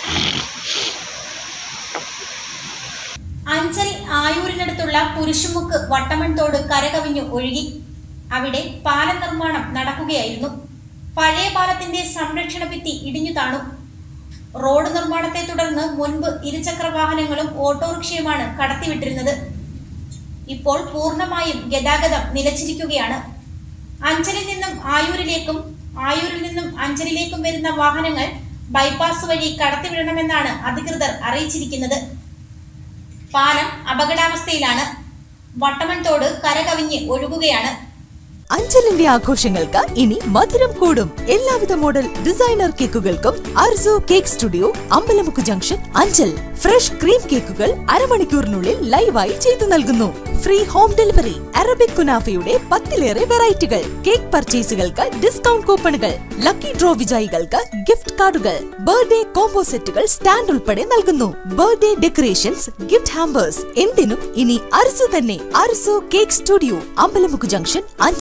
അഞ്ചൽ ആയൂരിനടുത്തുള്ള കുരിശുമുക്ക് വട്ടമൺതോട് കരകവിഞ്ഞു ഒഴുകി അവിടെ പാലം നിർമ്മാണം നടക്കുകയായിരുന്നു പഴയ പാലത്തിന്റെ സംരക്ഷണ ഭിത്തി ഇടിഞ്ഞു താണു റോഡ് നിർമ്മാണത്തെ തുടർന്ന് മുൻപ് ഇരുചക്ര വാഹനങ്ങളും ഓട്ടോറിക്ഷയുമാണ് കടത്തിവിട്ടിരുന്നത് ഇപ്പോൾ പൂർണ്ണമായും ഗതാഗതം നിലച്ചിരിക്കുകയാണ് അഞ്ചലിൽ നിന്നും ആയൂരിലേക്കും ആയൂരിൽ നിന്നും അഞ്ചലിലേക്കും വരുന്ന വാഹനങ്ങൾ ബൈപ്പാസ് വഴി കടത്തിവിടണമെന്നാണ് അധികൃതർ അറിയിച്ചിരിക്കുന്നത് പാലം അപകടാവസ്ഥയിലാണ് വട്ടമൺതോട് കരകവിഞ്ഞ് ഒഴുകുകയാണ് അഞ്ചലിന്റെ ആഘോഷങ്ങൾക്ക് ഇനി മധുരം കൂടും എല്ലാവിധ മോഡൽ ഡിസൈനർ കേക്കുകൾക്കും Arzo cake studio Ambalamukku junction Anchal fresh cream കേക്കുകൾ അരമണിക്കൂറിനുള്ളിൽ ലൈവായി ചെയ്തു നൽകുന്നു ഫ്രീ ഹോം ഡെലിവറി അറബിക് കുനാഫയുടെ പത്തിലേറെ വെറൈറ്റികൾ കേക്ക് പർച്ചേസുകൾക്ക് ഡിസ്കൗണ്ട് കൂപ്പണുകൾ ലക്കി ഡ്രോ വിജയികൾക്ക് ഗിഫ്റ്റ് കാർഡുകൾ ബർത്ത്ഡേ കോംബോ സെറ്റുകൾ സ്റ്റാൻഡ് ഉൾപ്പെടെ നൽകുന്നു ബർത്ത്ഡേ ഡെക്കറേഷൻസ് ഗിഫ്റ്റ് ഹാമ്പേഴ്സ് എന്തിനും ഇനി അർസു തന്നെ Arzu cake studio Ambalamukku junction Anchal